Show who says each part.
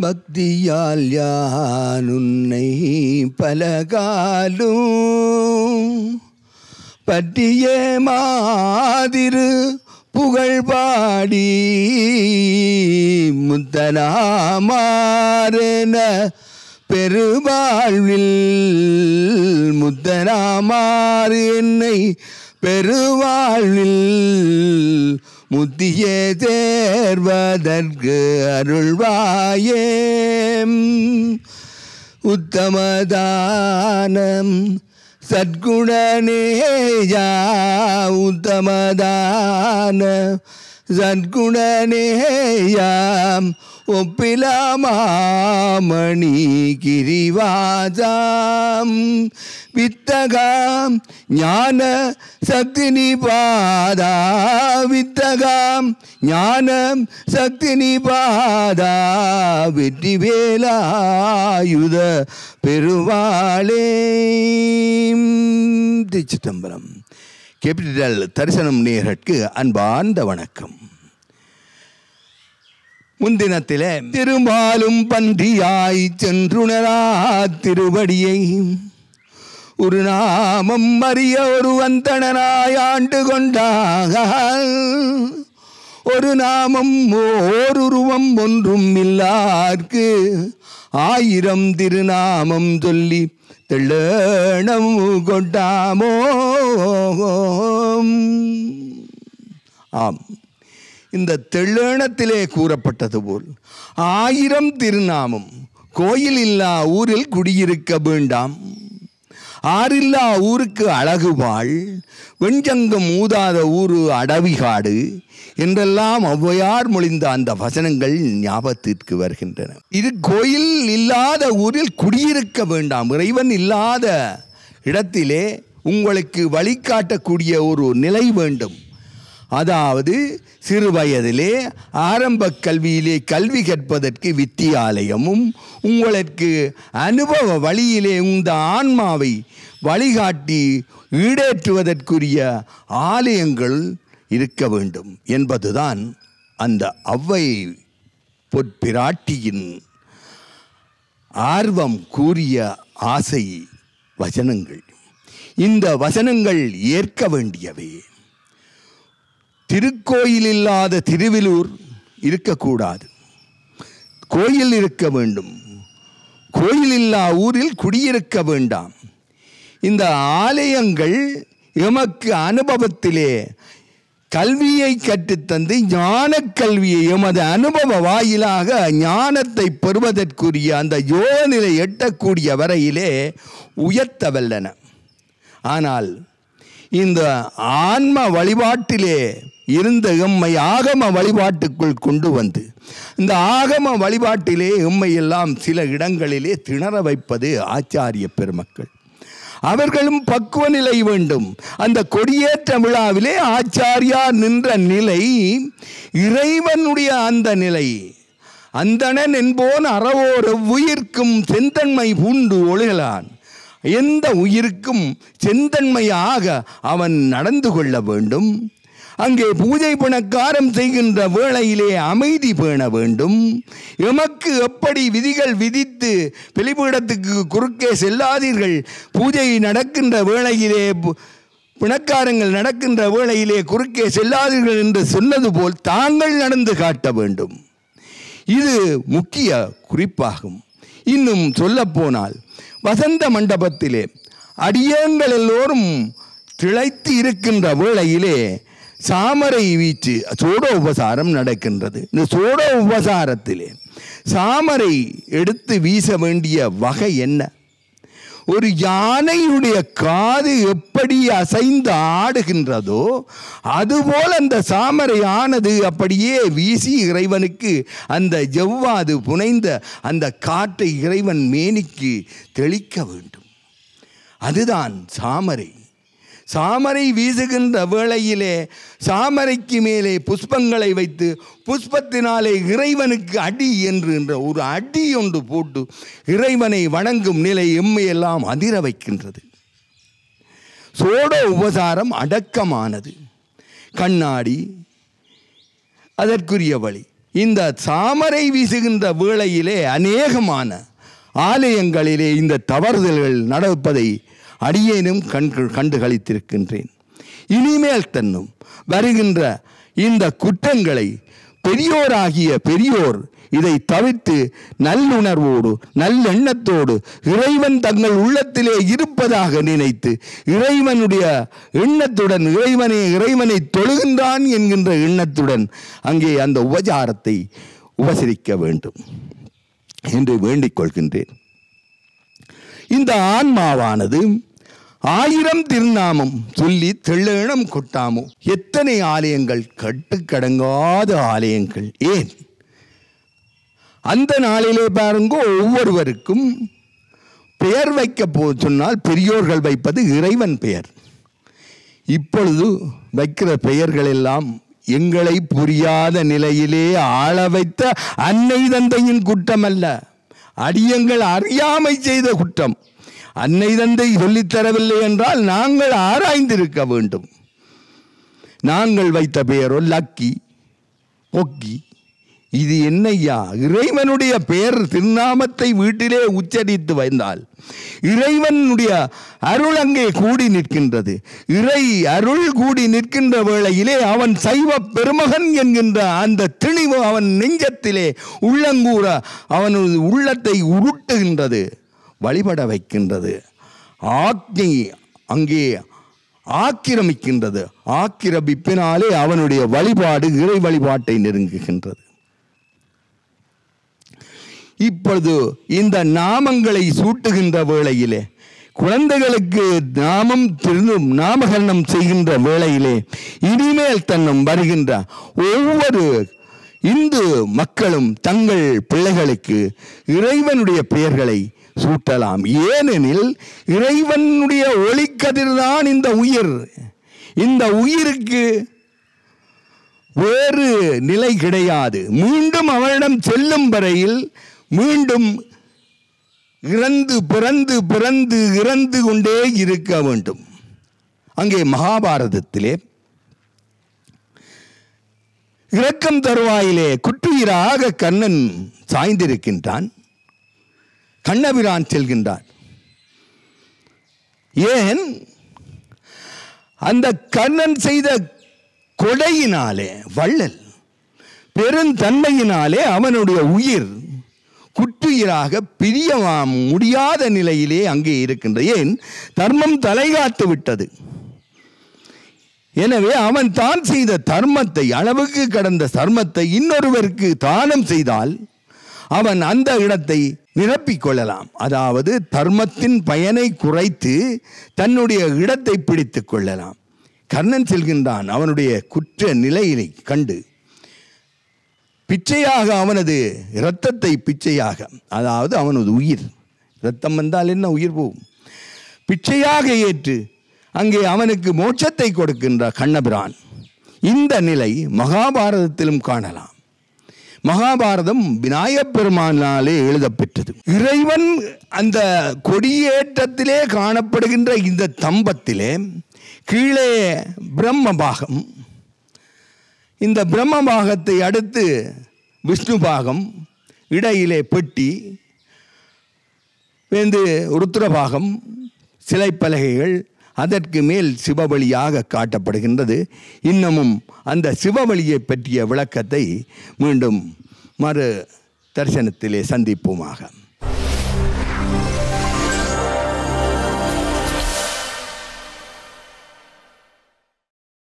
Speaker 1: பக்தியால் யான் உன்னை பலகாலும் பற்றிய மாதிரு புகழ் பாடி முத்தனாமாறென பெருவாழ்வில் முத்தனாமாறு என்னை பெருவாழ்வில் முத்திய தேர்வதற்கு அருள்வாயே உத்தமதானம் சத்குணநேயா உத்தமதான சத்குணநேயாம் ஒப்பிலாமாமணி கிரிவாசாம் வித்தகாம் ஞான சக்தி நிபாதா வித்தகாம் ஞானம் சக்தி நிபாதா வெற்றி வேலாயுத பெருவாளே திருச்சிட்டம்பரம் கேபிட்டல் தரிசனம் நேரற்கு அன்பார்ந்த வணக்கம் முன்தினத்திலே திருமாலும் பன்றியாய் சென்றுணரா திருவடியை ஒரு நாமம் அறிய ஒரு வந்தனனாய் ஆண்டு கொண்டாக ஒரு நாமம் ஓருருவம் ஒன்றும் இல்லார்க்கு ஆயிரம் திருநாமம் சொல்லி தெள்ளணம் கொண்டாமோ ஆம் இந்த தெள்ளேணத்திலே கூறப்பட்டது போல் ஆயிரம் திருநாமம் கோயில் இல்லா ஊரில் குடியிருக்க வேண்டாம் ஆறில்லா ஊருக்கு அழகு வாழ் வெஞ்சங்கம் ஊதாத ஊரு அடவிகாடு என்றெல்லாம் ஔவையார் மொழிந்த அந்த வசனங்கள் ஞாபகத்திற்கு வருகின்றன இது கோயில் இல்லாத ஊரில் குடியிருக்க வேண்டாம் இறைவன் இல்லாத இடத்திலே உங்களுக்கு வழிகாட்டக்கூடிய ஒரு நிலை வேண்டும் அதாவது சிறு வயதிலே ஆரம்ப கல்வியிலே கல்வி கற்பதற்கு வித்தியாலயமும் உங்களுக்கு அனுபவ வழியிலே இந்த ஆன்மாவை வழிகாட்டி ஈடேற்றுவதற்குரிய ஆலயங்கள் இருக்க வேண்டும் என்பதுதான் அந்த அவ்வை பொற்பிராட்டியின் ஆர்வம் கூறிய ஆசை வசனங்கள் இந்த வசனங்கள் ஏற்க வேண்டியவை திருக்கோயில் இல்லாத திருவிலூர் இருக்கக்கூடாது கோயில் இருக்க வேண்டும் கோயில் இல்லா ஊரில் குடியிருக்க வேண்டாம் இந்த ஆலயங்கள் எமக்கு அனுபவத்திலே கல்வியை கற்றுத்தந்து ஞான கல்வியை எமது அனுபவ வாயிலாக ஞானத்தை பெறுவதற்குரிய அந்த யோகநிலை எட்டக்கூடிய வரையிலே உயர்த்த வல்லன ஆனால் இந்த ஆன்ம வழிபாட்டிலே இருந்த எம்மை ஆகம வழிபாட்டுக்குள் கொண்டு வந்து இந்த ஆகம வழிபாட்டிலே எம்மை எல்லாம் சில இடங்களிலே திணற வைப்பது ஆச்சாரிய பெருமக்கள் அவர்களும் பக்குவ நிலை வேண்டும் அந்த கொடியேற்ற விழாவிலே ஆச்சாரியா நின்ற நிலை இறைவனுடைய அந்த நிலை அந்தணன் என்போன் அறவோர் உயிர்க்கும் செந்தன்மை பூண்டு ஒழுகலான் எந்த உயிருக்கும் செந்தன்மையாக அவன் நடந்து கொள்ள வேண்டும் அங்கே பூஜை புனக்காரம் செய்கின்ற வேளையிலே அமைதி பேண வேண்டும் எமக்கு எப்படி விதிகள் விதித்து வெளிப்பீடத்துக்கு குறுக்கே செல்லாதீர்கள் பூஜை நடக்கின்ற வேளையிலே பு- பிணக்காரங்கள் நடக்கின்ற வேளையிலே குறுக்கே செல்லாதீர்கள் என்று சொன்னது போல் தாங்கள் நடந்து காட்ட வேண்டும் இது முக்கிய குறிப்பாகும் இன்னும் சொல்லப்போனால் வசந்த மண்டபத்திலே அடியங்கள் எல்லோரும் திளைத்து இருக்கின்ற வேளையிலே சாமரை வீச்சு சோட உபசாரம் நடக்கின்றது இந்த சோட உபசாரத்திலே சாமரை எடுத்து வீச வேண்டிய வகை என்ன ஒரு யானையுடைய காது எப்படி அசைந்து ஆடுகின்றதோ அதுபோல் அந்த சாமரை ஆனது அப்படியே வீசி இறைவனுக்கு அந்த ஜவ்வாது புனைந்த அந்த காற்றை இறைவன் மேனிக்கு தெளிக்க வேண்டும் அதுதான் சாமரை சாமரை வீசுகின்ற வேளையிலே சாமரைக்கு மேலே புஷ்பங்களை வைத்து புஷ்பத்தினாலே இறைவனுக்கு அடி என்று என்ற ஒரு அடி ஒன்று போட்டு இறைவனை வணங்கும் நிலை எம்மையெல்லாம் அதிர வைக்கின்றது சோட உபசாரம் அடக்கமானது கண்ணாடி அதற்குரிய வழி இந்த தாமரை வீசுகின்ற வேளையிலே அநேகமான ஆலயங்களிலே இந்த தவறுதல்கள் நடப்பதை அடியேனும் கண்டு கண்டு களித்திருக்கின்றேன் இனிமேல் தன்னும் வருகின்ற இந்த குற்றங்களை பெரியோராகிய பெரியோர் இதை தவிர்த்து நல்லுணர்வோடு நல்லெண்ணத்தோடு இறைவன் தங்கள் உள்ளத்திலே இருப்பதாக நினைத்து இறைவனுடைய எண்ணத்துடன் இறைவனை இறைவனை தொழுகின்றான் என்கின்ற எண்ணத்துடன் அங்கே அந்த உபச்சாரத்தை உபசரிக்க வேண்டும் என்று வேண்டிக் கொள்கின்றேன் இந்த ஆன்மாவானது ஆயிரம் திருநாமம் சொல்லி தெள்ளெண்ணம் கொட்டாமோ எத்தனை ஆலயங்கள் கட்டுக்கடங்காத ஆலயங்கள் ஏன் அந்த நாளிலே பாருங்க ஒவ்வொருவருக்கும் பெயர் வைக்க போ சொன்னால் பெரியோர்கள் வைப்பது இறைவன் பெயர் இப்பொழுது வைக்கிற பெயர்கள் எல்லாம் எங்களை புரியாத நிலையிலே ஆள வைத்த அன்னை தந்தையின் குற்றம் அல்ல அடியங்கள் அறியாமை செய்த குற்றம் அன்னை தந்தை சொல்லித் தரவில்லை என்றால் நாங்கள் ஆராய்ந்திருக்க வேண்டும் நாங்கள் வைத்த பெயரோ லக்கி பொக்கி இது என்னையா இறைவனுடைய பெயர் திருநாமத்தை வீட்டிலே உச்சரித்து வைந்தால் இறைவனுடைய அருள் அங்கே கூடி நிற்கின்றது இறை அருள் கூடி நிற்கின்ற வேளையிலே அவன் சைவ பெருமகன் என்கின்ற அந்த திணிவு அவன் நெஞ்சத்திலே உள்ளங்கூற அவனது உள்ளத்தை உருட்டுகின்றது வழிபட வைக்கின்றது ஆக்ஞை அங்கே ஆக்கிரமிக்கின்றது ஆக்கிரமிப்பினாலே அவனுடைய வழிபாடு இறை வழிபாட்டை நெருங்குகின்றது இப்பொழுது இந்த நாமங்களை சூட்டுகின்ற வேளையிலே குழந்தைகளுக்கு நாமம் திரு நாமகரணம் செய்கின்ற வேளையிலே இனிமேல் தன்னும் வருகின்ற ஒவ்வொரு இந்து மக்களும் தங்கள் பிள்ளைகளுக்கு இறைவனுடைய பெயர்களை சூட்டலாம் ஏனெனில் இறைவனுடைய ஒளிக்கதிர்தான் இந்த உயிர் இந்த உயிருக்கு வேறு நிலை கிடையாது மீண்டும் அவனிடம் செல்லும் வரையில் மீண்டும் இறந்து பிறந்து பிறந்து இறந்து கொண்டே இருக்க வேண்டும் அங்கே மகாபாரதத்திலே இறக்கம் தருவாயிலே குற்றுயிராக கண்ணன் சாய்ந்திருக்கின்றான் கண்ணபிரான் செல்கின்றான் ஏன் அந்த கண்ணன் செய்த கொடையினாலே வள்ளல் பெருந்தன்மையினாலே அவனுடைய உயிர் குற்றுயிராக பிரிய முடியாத நிலையிலே அங்கே இருக்கின்றது ஏன் தர்மம் தலைகாத்து விட்டது எனவே அவன் தான் செய்த தர்மத்தை அளவுக்கு கடந்த தர்மத்தை இன்னொருவருக்கு தானம் செய்தால் அவன் அந்த இடத்தை நிரப்பிக் கொள்ளலாம் அதாவது தர்மத்தின் பயனை குறைத்து தன்னுடைய இடத்தை பிடித்துக் கொள்ளலாம் கர்ணன் செல்கின்றான் அவனுடைய குற்ற நிலையினை கண்டு பிச்சையாக அவனது இரத்தத்தை பிச்சையாக அதாவது அவனது உயிர் இரத்தம் வந்தால் என்ன உயிர் போகும் பிச்சையாக ஏற்று அங்கே அவனுக்கு மோட்சத்தை கொடுக்கின்ற கண்ணபிரான் இந்த நிலை மகாபாரதத்திலும் காணலாம் மகாபாரதம் விநாயகப் பெருமானாலே எழுதப்பெற்றது இறைவன் அந்த கொடியேற்றத்திலே காணப்படுகின்ற இந்த தம்பத்திலே கீழே பிரம்ம பாகம் இந்த பிரம்ம பாகத்தை அடுத்து விஷ்ணு பாகம் இடையிலே பெட்டி வேந்து ருத்ரபாகம் சிலைப்பலகைகள் அதற்கு மேல் சிவவழியாக காட்டப்படுகின்றது இன்னமும் அந்த சிவவழியை பற்றிய விளக்கத்தை மீண்டும் மறு தரிசனத்திலே சந்திப்போமாக